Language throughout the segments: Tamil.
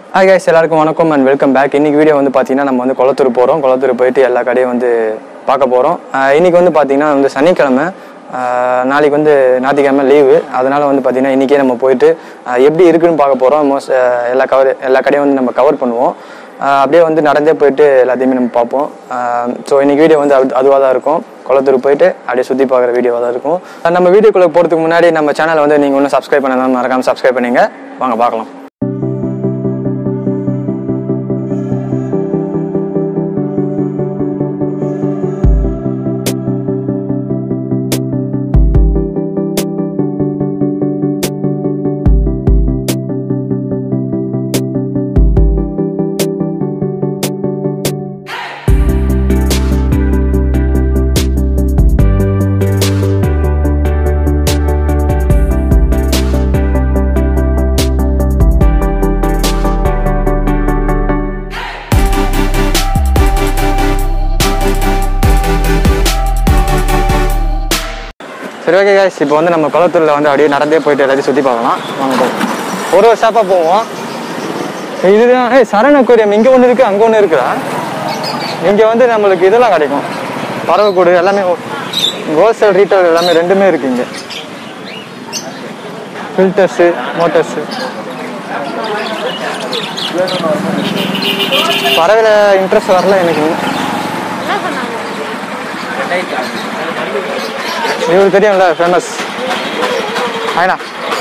ஹாய் guys எல்லாருக்கும் வணக்கம் அண்ட் வெல்கம் பேக் இன்னைக்கு வீடியோ வந்து பார்த்தீங்கன்னா நம்ம வந்து குளத்தூர் போகிறோம் குளத்தூர் போயிட்டு எல்லா கடையும் வந்து பார்க்க போகிறோம் இன்னைக்கு வந்து பார்த்தீங்கன்னா வந்து சனிக்கிழமை ஆஹ் நாளைக்கு வந்து ஞாயிற்றுக்கிழமை லீவு அதனால வந்து பார்த்தீங்கன்னா இன்றைக்கே நம்ம போயிட்டு ஆஹ் எப்படி இருக்குன்னு பார்க்க போகிறோம் மோஸ்ட் எல்லா கவர் எல்லா கடையும் வந்து நம்ம கவர் பண்ணுவோம் ஆஹ் அப்படியே வந்து நடந்தே போயிட்டு எல்லாத்தையுமே நம்ம பார்ப்போம் ஸோ இன்னைக்கு வீடியோ வந்து அது அதுவாக தான் இருக்கும் குளத்தூர் போயிட்டு அப்படியே சுற்றி பார்க்குற வீடியோவாக தான் இருக்கும் ஆஹ் நம்ம வீடியோக்குள்ளே போகிறதுக்கு முன்னாடி நம்ம சேனலை வந்து நீங்கள் ஒன்றும் சப்ஸ்கிரைப் பண்ணலாம் மறக்காமல் சப்ஸ்கிரைப் பண்ணுங்க வாங்க பார்க்கலாம் சரி ஓகே guys இப்போ வந்து நம்ம குளத்தூரில் வந்து அப்படியே நடந்தே போயிட்டு எல்லாத்தையும் சுற்றி பார்க்கலாம் வாங்க போவோம் ஒரு ஒரு ஷாப்பாக போவோம் இதுதான் ஏய் சரண அக்வேரியம் இங்கே ஒன்று இருக்குது அங்கே ஒன்று இருக்குதா இங்கே வந்து நம்மளுக்கு இதெல்லாம் கிடைக்கும் பறவைக்கூடு எல்லாமே ஹோல்சேல் ரீட்டைல் எல்லாமே ரெண்டுமே இருக்கு இங்கே ஃபில்டர்ஸு மோட்டர்ஸு பறவையில் இன்ட்ரெஸ்ட் வரல எனக்கு இவருக்கு தெரியும்ல ஃபேமஸ் ஆயினா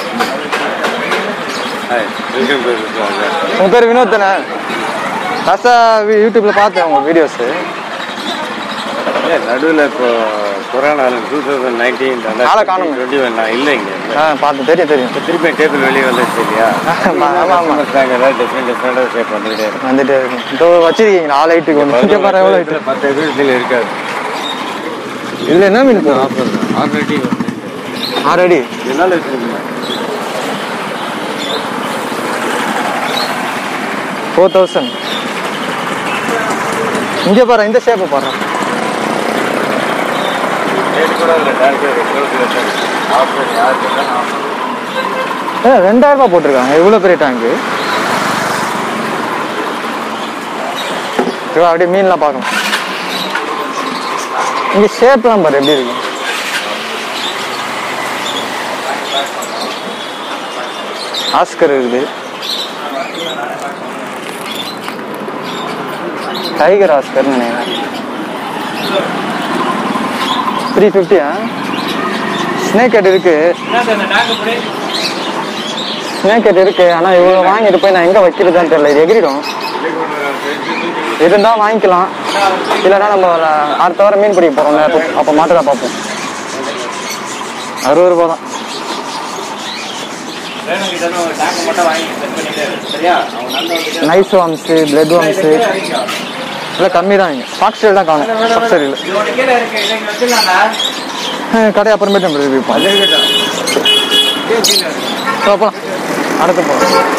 உங்க பேர் வினோத் தானே லாஸ்டா யூடியூப்ல பார்த்தேன் உங்க வீடியோஸ் நடுவில் இப்போ கொரோனா டூ தௌசண்ட் நைன்டீன் ஆளை காணோமே. டுவெண்ட்டி ஒன் நான் இல்லைங்க ஆ பார்த்தேன் தெரியும் தெரியும் இப்போ திருப்பி டேபிள் வெளியே வந்துருச்சு இல்லையா ஆமா, ஆமா, ஆமா. நாங்கள் ஏதாவது டிஃப்ரெண்ட் டிஃப்ரெண்டாக ஷேப் பண்ணிக்கிட்டே இருக்கோம் வந்துட்டே இருக்கும் இப்போ வச்சிருக்கீங்களா ஆள் ஹைட்டுக்கு ஒன்று இங்கே பாரு எவ்வளோ ஹைட்டு பத்து வீட்டில் இருக்காது இதில் என்ன மீன் போகும் ஆஃபர் தான் ஆல்ரெடி ஆறு அடி என்னால் வச்சுருக்கீங்க ஃபோர் தௌசண்ட் இங்கே பாரு இந்த ஷேப்பை பாரு ரேட் கூட அதில் டேரக்டாக ஆஃபர் யாருக்கு தான் ஆஃபர் ஏ ரெண்டாயிரம் ரூபாய் போட்டிருக்காங்க இவ்வளோ பெரிய டேங்கு சரி, அப்படியே மீன்லாம் பார்க்கலாம் இங்கே ஷேப்லாம் பாரு எப்படி இருக்கு ஆஸ்கர் இருக்குது டைகர் ஆஸ்கர்னு நினைக்கிறேன் த்ரீ ஃபிஃப்டியா ஸ்னேக் ஹெட் இருக்கு ஸ்னேக் ஹெட் இருக்கு ஆனா இவ்வளோ வாங்கிட்டு போய் நான் எங்க வைக்கிறதுன்னு தெரியல இது எகிரிடும் இருந்தா வாங்கிக்கலாம் இல்லைன்னா நம்ம ஒரு அடுத்த வாரம் மீன் பிடிக்க போறோம்ல அப்போ அப்போ மாட்டுதா பார்ப்போம் அறுபது ரூபா தான் நைஸ் வாம்ஸு பிளட் வாம்ஸு இல்லை கம்மி தான் இங்கே ஃபாக்ஸ்டைல் தான் காணும் ஃபாக்ஸ்டைல் இல்லை கடை அப்புறமேட்டு நம்ம ரிவ்யூ பண்ணலாம் ஸோ போகலாம் அடுத்து போகலாம்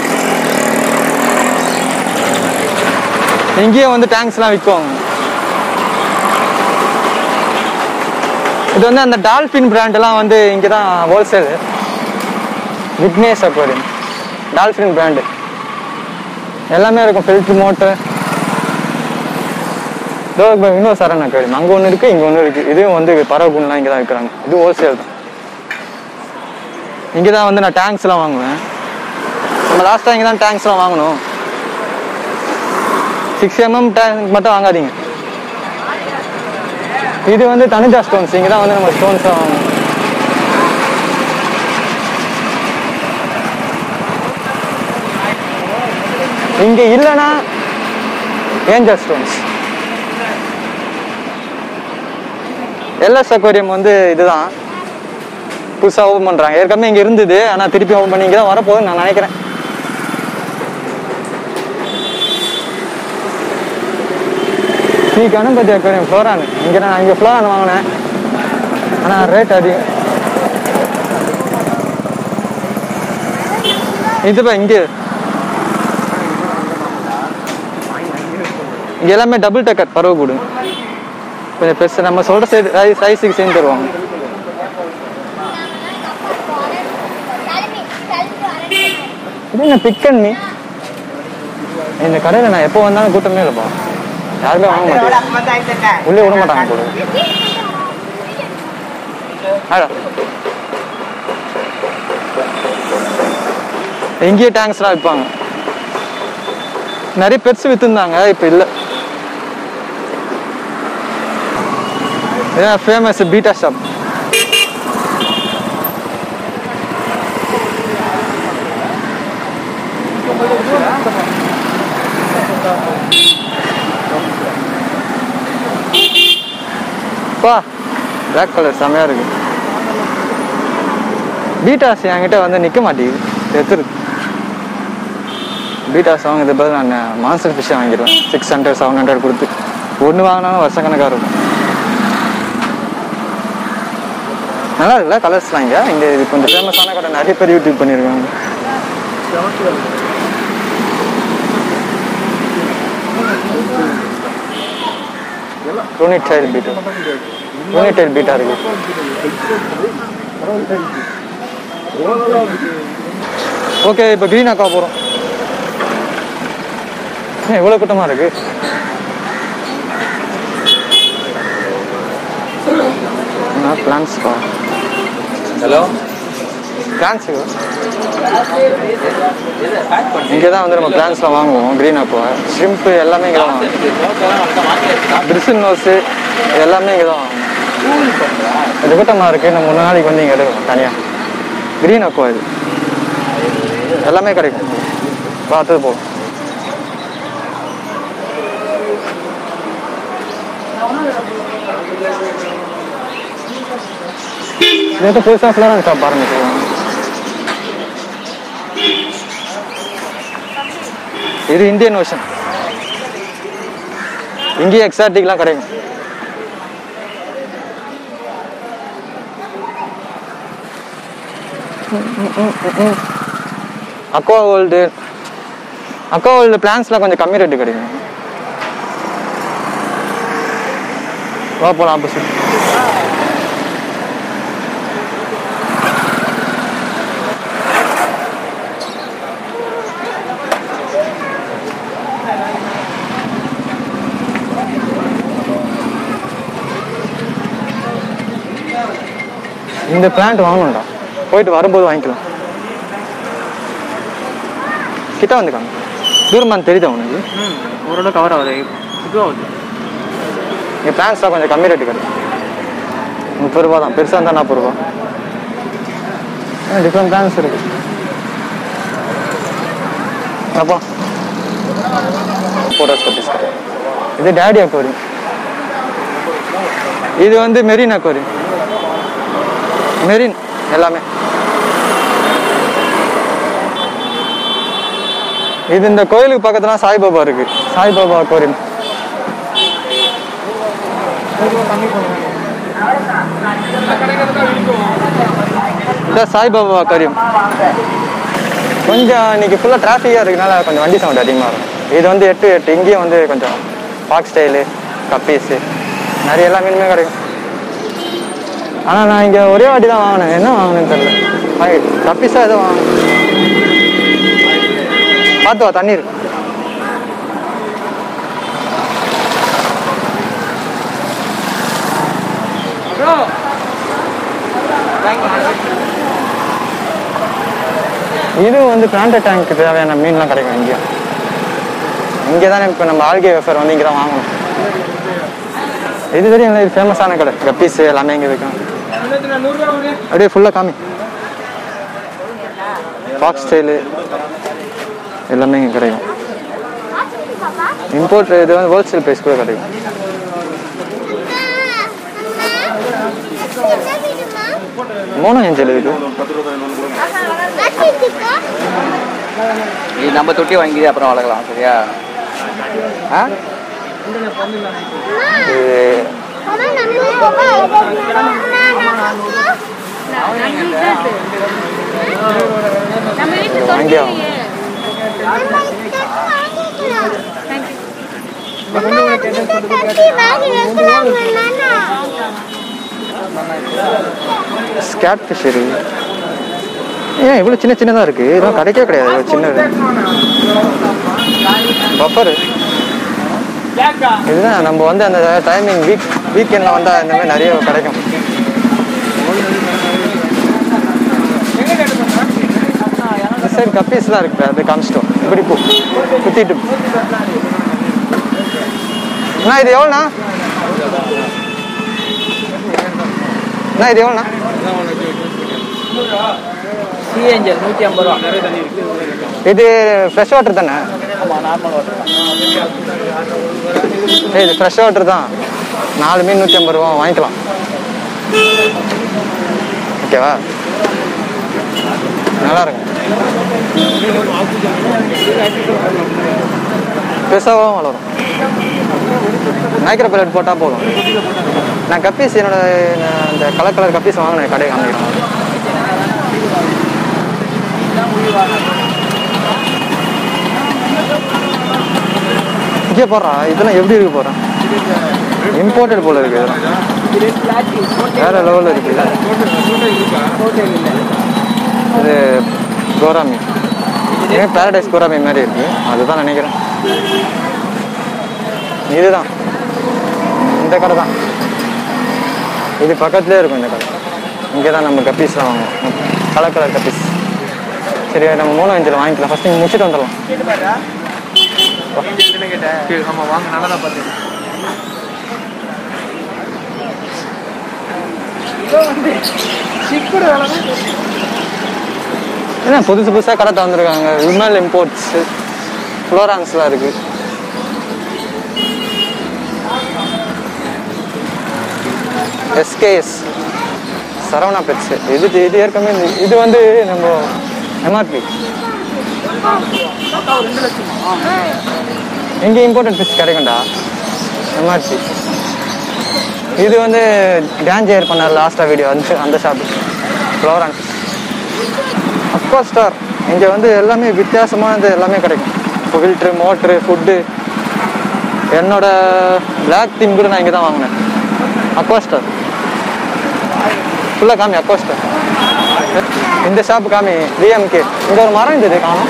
இங்கேயும் வந்து டேங்க்ஸ்லாம் விற்கும் இது வந்து அந்த டால்ஃபின் பிராண்டெல்லாம் வந்து இங்கே தான் wholesale Vignesh aquarium dolphin brand எல்லாமே இருக்கும் ஃபில்ட்ரு மோட்டர் இதோ இப்போ இன்னொரு சரண் அக்வாரியம் அங்கே ஒன்று இருக்குது இங்கே ஒன்று இருக்குது இதுவும் வந்து பறவை கூண்டுலாம் இங்கே தான் விற்கிறாங்க இது ஹோல்சேல் தான் இங்கே தான் வந்து நான் டேங்க்ஸ்லாம் வாங்குவேன் நம்ம லாஸ்ட்டாக இங்கே தான் டேங்க்ஸ்லாம் வாங்கணும் சிக்ஸ் எம்எம் டேங்க் மட்டும் வாங்காதீங்க இது வந்து தனிஜா ஸ்டோன்ஸ் இங்கே தான் வந்து நம்ம ஸ்டோன்ஸாக வாங்கணும் இங்கே இல்லைன்னா ஏஞ்சல் ஸ்டோன்ஸ் எல்எஸ் அக்வேரியம் வந்து இதுதான் புதுசாக ஓப்பன் பண்ணுறாங்க ஏற்கனவே இங்கே இருந்தது ஆனால் திருப்பி ஓப்பன் பண்ணி இங்கே தான் வரப்போகுதுன்னு நான் நினைக்கிறேன் ஸ்ரீ கணபதி அக்வேரியம் ஃப்ளோரான் இங்கே நான் இங்கே ஃப்ளோரான் வாங்கினேன் ஆனால் ரேட் அதிகம் இதுப்பா இங்கே இங்கே எல்லாமே டபுள் டக்கர் பறவை கூடு கொஞ்சம் பெருசு நம்ம சொல்கிற சைஸ் சைஸுக்கு சேர்ந்து தருவாங்க இது என்ன பிக் அண்ட் மீ இந்த கடையில் நான் எப்போ வந்தாலும் கூட்டமே இல்லைப்பா யாருமே வாங்க மாட்டேன் உள்ளே விட மாட்டாங்க போல ஆடா எங்கேயே டேங்க்ஸ்லாம் விற்பாங்க நிறைய பெட்ஸ் விற்றுருந்தாங்க இப்போ இல்லை இதான் ஃபேமஸ் பீட்டா ஷாப் பா பிளாக் கலர் செமையாக இருக்கு பீட்டாஸ் என்கிட்ட வந்து நிற்க மாட்டேங்குது செத்துருக்கு பீட்டாஸ் வாங்குறது பதில் நான் மான்சர் ஃபிஷ்ஷை வாங்கிடுவேன் சிக்ஸ் ஹண்ட்ரட் செவன் ஹண்ட்ரட் கொடுத்து ஒன்று வாங்கினாலும் வருஷக்கணக்காக இருக்கும் நல்லா இருக்குல்ல கலர்ஸ்லாம் இங்கே இங்கே இது கொஞ்சம் ஃபேமஸான கடை நிறைய பேர் யூடியூப் பண்ணியிருக்காங்க யூனிடைல் பீட்டா யூனிடைல் பீட்டா இருக்கு ஓகே இப்போ க்ரீன் அக்கா போகிறோம் ஏன் இவ்வளோ கூட்டமாக இருக்கு பிளான்ஸ் பா ஹலோ பிளான்ஸ் இங்கே தான் வந்து நம்ம பிளான்ஸ்லாம் வாங்குவோம் க்ரீன் அப்போ ஷ்ரிம்ப்பு எல்லாமே இங்கே தான் வாங்குவோம் பிரிசில் நோஸு எல்லாமே இங்கே தான் வாங்குவோம் இது கூட்டமாக இருக்குது நம்ம ஒரு நாளைக்கு வந்து இங்கே எடுக்கணும் தனியாக க்ரீன் அக்கோ இது எல்லாமே கிடைக்கும் பார்த்து போகும் நேற்று புதுசாக ஃப்ளவர் ஷாப் ஆரம்பிச்சிருக்கோம் இது இந்தியன் ஓஷன் இங்கேயும் எக்ஸாட்டிக்லாம் கிடைக்கும் அக்வா வேர்ல்டு அக்வா வேர்ல்டு பிளான்ஸ்லாம் கொஞ்சம் கம்மி ரேட்டு கிடைக்கும் வா போகலாம் ஆப்போசிட் இந்த பிளான்ட் வாங்கணும்டா போயிட்டு வரும்போது வாங்கிக்கலாம் கிட்ட வந்துக்காங்க தூரமான்னு தெரியுதா உனக்கு ஓரளவு கவர் ஆகுது இதுவாகுது இங்கே பிளான்ஸ்லாம் கொஞ்சம் கம்மி ரேட்டு கிடைக்கும் முப்பது ரூபா தான் பெருசாக இருந்தால் நாற்பது ரூபா டிஃப்ரெண்ட் பிளான்ஸ் இருக்கு அப்போ ஃபோட்டோஸ் கட்டிஸ் இது டேடி அக்வரியம் இது வந்து மெரின் அக்வரியம் மெரின் எல்லாமே இது இந்த கோயிலுக்கு பக்கத்துல சாய்பாபா இருக்கு சாய்பாபா அக்வரியம் இந்த சாய்பாபா அக்வரியம் கொஞ்சம் இன்னைக்கு ஃபுல்லாக டிராஃபிக்காக இருக்கனால கொஞ்சம் வண்டி சவுண்ட் அதிகமாக இருக்கும் இது வந்து எட்டு எட்டு இங்கேயும் வந்து கொஞ்சம் பாக் ஸ்டைலு கப்பீஸு நிறைய எல்லா மீனுமே கிடைக்கும் ஆனால் நான் இங்கே ஒரே வாட்டி தான் வாங்கினேன் என்ன வாங்கினேன்னு தெரியல கப்பீஸா எதோ வாங்கினேன் பார்த்து வா தண்ணி இருக்கு இது வந்து பிளான்ட் டேங்க்கு தேவையான மீன்லாம் கிடைக்கும் இங்கே இங்கே தானே இப்போ நம்ம ஆல்கே வெஃபர் வந்து இங்கே தான் வாங்கணும் இது தெரியும் இது ஃபேமஸான கடை கப்பீஸ் எல்லாமே இங்கே விற்கும் அப்படியே ஃபுல்லாக காமி பாக்ஸ் ஸ்டைலு எல்லாமே இங்கே கிடைக்கும் இம்போர்ட் இது வந்து ஹோல்சேல் ப்ரைஸ் கூட கிடைக்கும் மோனோ ஏஞ்சல் இருக்கு நீ நம்ம தொட்டி வாங்கி அப்புறம் வளர்க்கலாம் சரியா ஆ இது நம்ம வீட்டு வாங்கி ஆகணும் ஸ்கேட் ஃபிஷ் இருக்கு ஏன் இவ்வளோ சின்ன சின்னதாக இருக்கு இதெல்லாம் கிடைக்கவே கிடையாது இவ்வளோ சின்னது பஃபரு இதுதான் நம்ம வந்து அந்த டைமிங் வீக் வீக்கெண்டில் வந்தால் இந்த மாதிரி நிறைய கிடைக்கும் இந்த சைடு கப்பீஸ்லாம் இருக்கு அது காமிச்சிட்டோம் இப்படி போ சுற்றிட்டு அண்ணா இது எவ்வளோண்ணா அண்ணா இது எவ்வளோண்ணா சிஏஞ்சல் நூற்றி ஐம்பது ரூபா இது ஃப்ரெஷ் வாட்டர் தானே ஆமாம் நார்மல் வாட்டர் ஏய் இது ஃப்ரெஷ் வாட்டர் தான் நாலு மீன் நூற்றி ஐம்பது ரூபா வாங்கிக்கலாம் ஓகேவா நல்லா இருக்கும் பெருசாகவும் வளரும் மைக்ரோ பைலட் போட்டால் போதும் நான் கப்பீஸ் என்னோட நான் அந்த கலர் கலர் கப்பீஸ் வாங்கினேன் கடை காமிக்கிறேன் இங்கே போடுறா இதெல்லாம் எப்படி இருக்கு போகிறேன் இம்போர்ட்டட் போல இருக்கு இதெல்லாம் வேற லெவலில் இருக்கு இது கோராமி இது பேரடைஸ் கோராமி மாதிரி இருக்கு அதுதான் நினைக்கிறேன் இதுதான் இந்த கடை தான் இது பக்கத்துலேயே இருக்கும் இந்த கடை இங்கே தான் நம்ம கப்பீஸ்லாம் வாங்குவோம் கலர் கலர் கப்பீஸ் சரி நம்ம மூணு அஞ்சில் வாங்கிக்கலாம் ஃபஸ்ட் இங்கே முடிச்சுட்டு வந்துடலாம் ஆமாம் வாங்க நல்லா தான் பார்த்தேன் என்ன புதுசு புதுசாக கடை திறந்துருக்காங்க விமல் இம்போர்ட்ஸ் ஃப்ளோரான்ஸ்லாம் இருக்கு எஸ்கேஎஸ் சரவணா பெட்ஸ் இது இது ஏற்கனவே இந்த- இது வந்து நம்ம எம்ஆர்பி எங்கே இம்போர்ட்டட் ஃபிஷ் கிடைக்கும்டா எம்ஆர்பி இது வந்து டான்ஸ் ஏர் பண்ணார் லாஸ்ட்டாக வீடியோ அந்த அந்த ஷாப் ஃப்ளோரான் அக்வா ஸ்டார் இங்கே வந்து எல்லாமே வித்தியாசமானது எல்லாமே கிடைக்கும் ஃபில்ட்ரு மோட்ரு ஃபுட்டு என்னோட பிளாக் டீம் கூட நான் இங்கே தான் வாங்கினேன் அக்வா ஸ்டார் ஃபுல்லாக காமி அக்வா ஸ்டார் இந்த ஷாப்பு காமி டிஎம்கே இங்கே ஒரு மரம் இருந்தது காணும்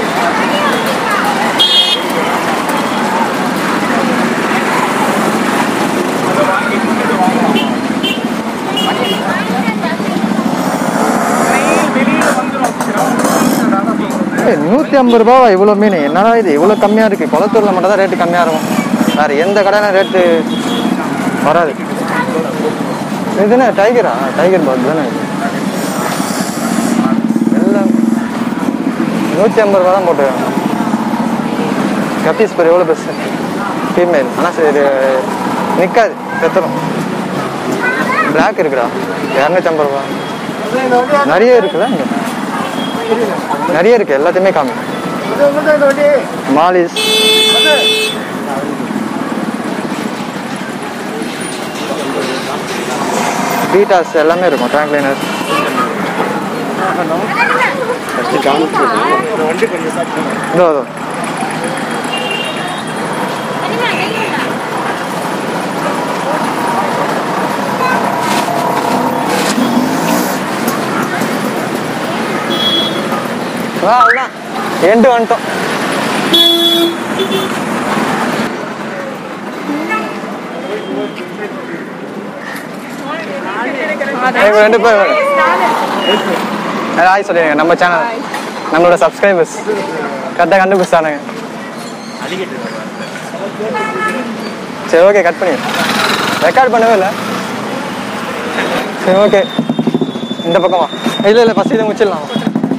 நூற்றி ஐம்பது ரூபாவா இவ்வளோ மீன் என்னடா இது இவ்வளோ கம்மியாக இருக்குது குளத்தூரில் மட்டும் தான் ரேட்டு கம்மியாக இருக்கும் வேறு எந்த கடையில ரேட்டு வராது இது என்ன டைகரா டைகர் பாத் தானே இது எல்லாம் நூற்றி ஐம்பது ரூபா தான் போட்டுருக்காங்க கப்பீஸ் பேர் எவ்வளோ பெருசு ஃபீமேல் ஆனால் சரி இது நிற்காது செத்துரும் பிளாக் இருக்குடா இரநூத்தம்பது ரூபா நிறைய இருக்குல்ல இங்கே நிறைய இருக்கு எல்லாத்தையுமே காமி மாலிஸ் பீட்டாஸ் எல்லாமே இருக்கும் டேங்க் லைனர் இதோ இதோ ஆ அவ்வளோதான் எண்டு வந்துட்டோம் இவங்க ரெண்டு பேர் ஹாய் சொல்லிடுங்க நம்ம சேனல் நம்மளோட சப்ஸ்கிரைபர்ஸ் கரெக்டாக கண்டுபிடிச்சானுங்க சரி ஓகே கட் பண்ணி ரெக்கார்ட் பண்ணவே இல்லை சரி ஓகே இந்த பக்கமா இல்லை இல்லை ஃபஸ்ட் இதை முடிச்சிடலாம்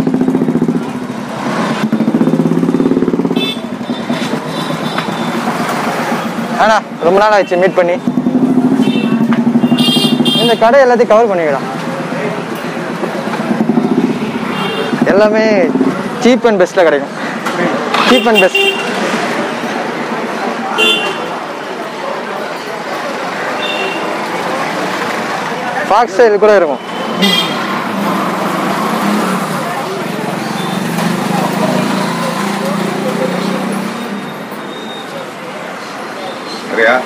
ஆனா ரொம்ப நாள் ஆயிடுச்சு மீட் பண்ணி இந்த கடை எல்லாத்தையும் கவர் பண்ணிக்கலாம் எல்லாமே சீப் அண்ட் பெஸ்ட்ல கிடைக்கும் cheap and best fox style கூட இருக்கும் சரியா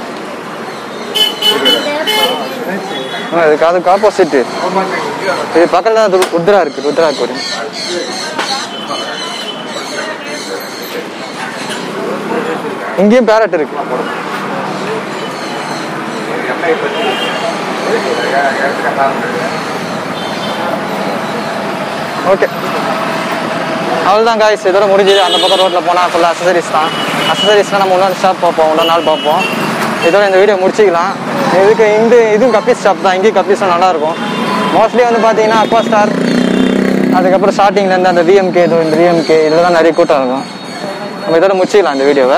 ஆ, இதுக்கு அதுக்கு ஆப்போசிட் இது பக்கத்துல தான் ரு- ருத்ரா இருக்கு ருத்ரா கோரி இங்கேயும் பேரட் இருக்கு எண்ணெய் பற்றி எடுத்துக்க காரணம் ஓகே அவ்வளோதான் காய்ஸ் இதோட முடிஞ்சது அந்த பக்கம் ரோட்டில் போனால் ஃபுல்லாக அசசரிஸ் தான் அசசரிஸ்னால் நம்ம இன்னொரு ஷாப் பார்ப்போம் இன்னொரு நாள் பார்ப்போம் இதோட இந்த வீடியோ முடிச்சிக்கலாம் இதுக்கு இந்த இதுவும் கப்பீஸ் ஷாப் தான் இங்கேயும் கப்பீஸும் நல்லாயிருக்கும் மோஸ்ட்லி வந்து பார்த்தீங்கன்னா அக்வா ஸ்டார் அதுக்கப்புறம் ஸ்டார்டிங்லேருந்து அந்த விஎம்கே இதோ இந்த விஎம்கே இதில் தான் நிறைய கூட்டம் இருக்கும் நம்ம இதோட முடிச்சிக்கலாம் இந்த வீடியோவை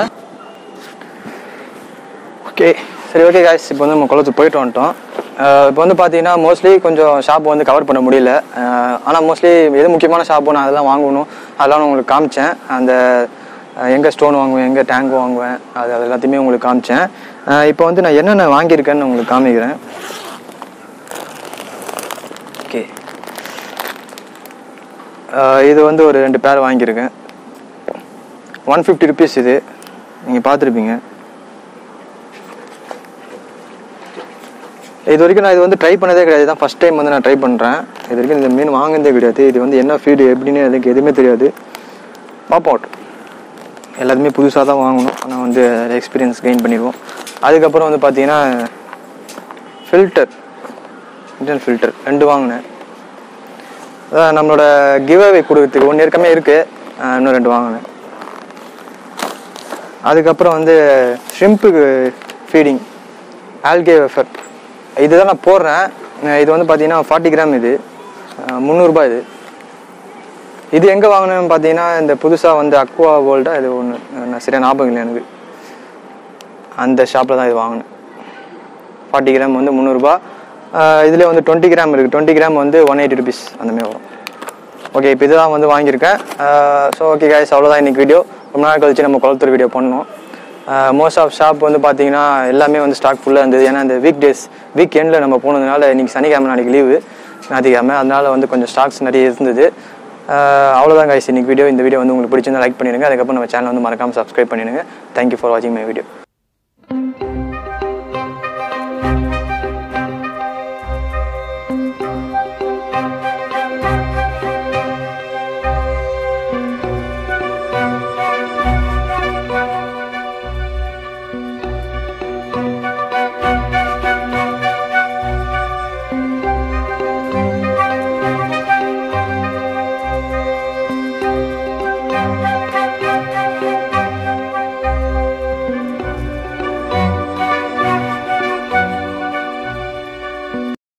ஓகே சரி ஓகே காய்ஸ் இப்போ வந்து நம்ம குளத்துக்கு போயிட்டு வந்துட்டோம் அஹ் இப்போ வந்து பார்த்தீங்கன்னா மோஸ்ட்லி கொஞ்சம் ஷாப் வந்து கவர் பண்ண முடியல ஆனால் மோஸ்ட்லி எது முக்கியமான ஷாப்பு நான் அதெல்லாம் வாங்கணும் அதெல்லாம் நான் உங்களுக்கு காமிச்சேன் அந்த அஹ், எங்கே ஸ்டோன் வாங்குவேன் எங்கே டேங்க் வாங்குவேன் அது அது எல்லாத்தையுமே உங்களுக்கு காமிச்சேன் அஹ் இப்போ வந்து நான் என்னென்ன வாங்கியிருக்கேன்னு உங்களுக்கு காமிக்கிறேன் ஓகே இது வந்து ஒரு ரெண்டு பேர் வாங்கியிருக்கேன் ஒன் ஃபிஃப்டி ருபீஸ் இது நீங்கள் பார்த்துருப்பீங்க இது வரைக்கும் நான் இது வந்து ட்ரை பண்ணதே கிடையாது தான் ஃபஸ்ட் டைம் வந்து நான் ட்ரை பண்ணுறேன் இது வரைக்கும் இந்த மீன் வாங்கினதே கிடையாது இது வந்து என்ன ஃபீடு எப்படின்னு எனக்கு எதுவுமே தெரியாது பார்ப்போம் எல்லாத்துமே புதுசாக தான் வாங்கணும் ஆனால் வந்து எக்ஸ்பீரியன்ஸ் கெயின் பண்ணிடுவோம் அதுக்கப்புறம் வந்து பார்த்தீங்கன்னா ஃபில்டர் இன்டர்னல் ஃபில்டர் ரெண்டு வாங்கினேன் அதான் நம்மளோட கிவ் அவே கொடுக்கறதுக்கு ஒன்று ஏற்கனவே இருக்குது இன்னும் ரெண்டு வாங்கினேன் அதுக்கப்புறம் வந்து ஷ்ரிம்ப்புக்கு ஃபீடிங் ஆல்கே வெஃபர் இதுதான் நான் போடுறேன் அஹ் இது வந்து பார்த்தீங்கன்னா ஃபார்ட்டி கிராம் இது அஹ் முந்நூறுபா இது இது எங்கே வாங்கினேன்னு பார்த்தீங்கன்னா இந்த புதுசாக வந்து அக்வா வேர்ல்டா இது ஒன்று நான் சரியா ஞாபகம் இல்லை எனக்கு அந்த ஷாப்பில் தான் இது வாங்கினேன் ஃபார்ட்டி கிராம் வந்து முந்நூறுபா இதில் வந்து டுவெண்ட்டி கிராம் இருக்குது டுவெண்ட்டி கிராம் வந்து ஒன் எயிட்டி ருபீஸ் அந்தமாதிரி வரும் ஓகே இப்போ இதுதான் வந்து வாங்கியிருக்கேன் ஸோ ஓகே காய்ஸ் அவ்வளோதான் இன்னைக்கு வீடியோ ரொம்ப நாள் கழிச்சு நம்ம குளத்தூர் வீடியோ பண்ணோம் மோஸ்ட் ஆஃப் ஷாப் வந்து பார்த்தீங்கன்னா எல்லாமே வந்து ஸ்டாக் ஃபுல்லாக இருந்தது ஏன்னா இந்த வீக் டேஸ் வீக் எண்டில் நம்ம போனதுனால இன்னைக்கு சனிக்கிழமை நாளைக்கு லீவு ஞாயிற்றுக்கிழமை அதனால வந்து கொஞ்சம் ஸ்டாக்ஸ் நிறைய இருந்தது அஹ் அவ்வளோதான் காய்ஸ் இன்னைக்கு வீடியோ இந்த வீடியோ வந்து உங்களுக்கு பிடிச்சிருந்தா லைக் பண்ணிடுங்க அதுக்கப்புறம் நம்ம சேனல் வந்து மறக்காமல் சப்ஸ்கிரைப் பண்ணிடுங்க தேங்க்யூ ஃபார் வாட்சிங் மை வீடியோ